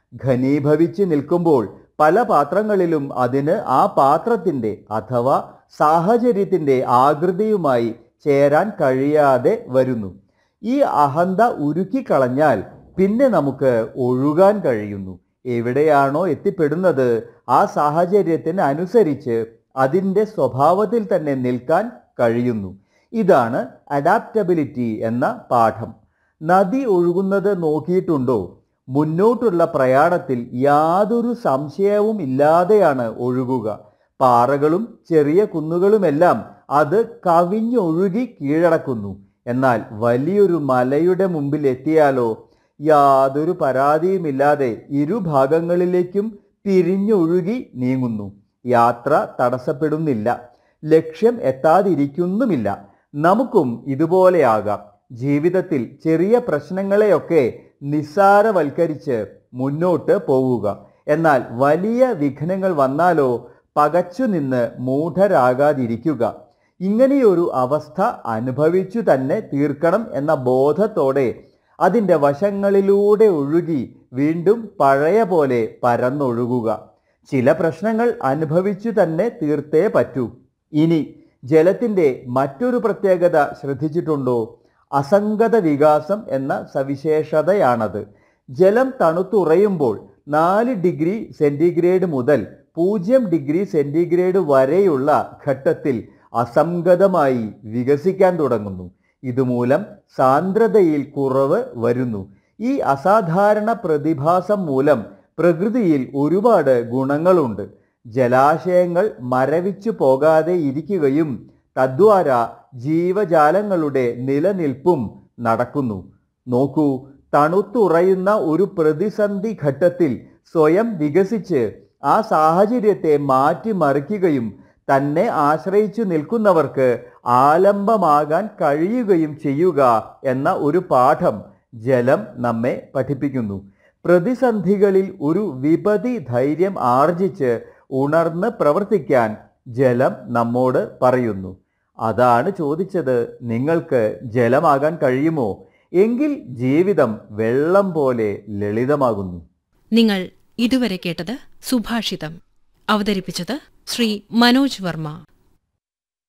ഘനീഭവിച്ച് നിൽക്കുമ്പോൾ പല പാത്രങ്ങളിലും അതിന് ആ പാത്രത്തിൻ്റെ അഥവാ സാഹചര്യത്തിൻ്റെ ആകൃതിയുമായി ചേരാൻ കഴിയാതെ വരുന്നു ഈ അഹന്ത ഉരുക്കിക്കളഞ്ഞാൽ പിന്നെ നമുക്ക് ഒഴുകാൻ കഴിയുന്നു എവിടെയാണോ എത്തിപ്പെടുന്നത് ആ സാഹചര്യത്തിന് അനുസരിച്ച് അതിൻ്റെ സ്വഭാവത്തിൽ തന്നെ നിൽക്കാൻ കഴിയുന്നു ഇതാണ് അഡാപ്റ്റബിലിറ്റി എന്ന പാഠം നദി ഒഴുകുന്നത് നോക്കിയിട്ടുണ്ടോ മുന്നോട്ടുള്ള പ്രയാണത്തിൽ യാതൊരു സംശയവും ഇല്ലാതെയാണ് ഒഴുകുക പാറകളും ചെറിയ കുന്നുകളുമെല്ലാം അത് കവിഞ്ഞൊഴുകി കീഴടക്കുന്നു എന്നാൽ വലിയൊരു മലയുടെ മുമ്പിൽ എത്തിയാലോ യാതൊരു പരാതിയുമില്ലാതെ ഇരുഭാഗങ്ങളിലേക്കും പിരിഞ്ഞൊഴുകി നീങ്ങുന്നു യാത്ര തടസ്സപ്പെടുന്നില്ല ലക്ഷ്യം എത്താതിരിക്കുന്നുമില്ല നമുക്കും ഇതുപോലെയാകാം ജീവിതത്തിൽ ചെറിയ പ്രശ്നങ്ങളെയൊക്കെ നിസ്സാരവൽക്കരിച്ച് മുന്നോട്ട് പോവുക എന്നാൽ വലിയ വിഘ്നങ്ങൾ വന്നാലോ പകച്ചു നിന്ന് മൂഢരാകാതിരിക്കുക ഇങ്ങനെയൊരു അവസ്ഥ അനുഭവിച്ചു തന്നെ തീർക്കണം എന്ന ബോധത്തോടെ അതിൻ്റെ വശങ്ങളിലൂടെ ഒഴുകി വീണ്ടും പഴയ പോലെ പരന്നൊഴുകുക ചില പ്രശ്നങ്ങൾ അനുഭവിച്ചു തന്നെ തീർത്തേ പറ്റൂ ഇനി ജലത്തിൻ്റെ മറ്റൊരു പ്രത്യേകത ശ്രദ്ധിച്ചിട്ടുണ്ടോ അസംഗത വികാസം എന്ന സവിശേഷതയാണത് ജലം തണുത്തുറയുമ്പോൾ നാല് ഡിഗ്രി സെൻറ്റിഗ്രേഡ് മുതൽ പൂജ്യം ഡിഗ്രി സെൻറ്റിഗ്രേഡ് വരെയുള്ള ഘട്ടത്തിൽ അസംഗതമായി വികസിക്കാൻ തുടങ്ങുന്നു ഇതുമൂലം സാന്ദ്രതയിൽ കുറവ് വരുന്നു ഈ അസാധാരണ പ്രതിഭാസം മൂലം പ്രകൃതിയിൽ ഒരുപാട് ഗുണങ്ങളുണ്ട് ജലാശയങ്ങൾ മരവിച്ചു പോകാതെ ഇരിക്കുകയും തദ്വാര ജീവജാലങ്ങളുടെ നിലനിൽപ്പും നടക്കുന്നു നോക്കൂ തണുത്തുറയുന്ന ഒരു പ്രതിസന്ധി ഘട്ടത്തിൽ സ്വയം വികസിച്ച് ആ സാഹചര്യത്തെ മാറ്റിമറിക്കുകയും തന്നെ ആശ്രയിച്ചു നിൽക്കുന്നവർക്ക് ആലംബമാകാൻ കഴിയുകയും ചെയ്യുക എന്ന ഒരു പാഠം ജലം നമ്മെ പഠിപ്പിക്കുന്നു പ്രതിസന്ധികളിൽ ഒരു വിപതി ധൈര്യം ആർജിച്ച് ഉണർന്ന് പ്രവർത്തിക്കാൻ ജലം നമ്മോട് പറയുന്നു അതാണ് ചോദിച്ചത് നിങ്ങൾക്ക് ജലമാകാൻ കഴിയുമോ എങ്കിൽ ജീവിതം വെള്ളം പോലെ ലളിതമാകുന്നു നിങ്ങൾ ഇതുവരെ കേട്ടത് സുഭാഷിതം അവതരിപ്പിച്ചത് ശ്രീ മനോജ് വർമ്മ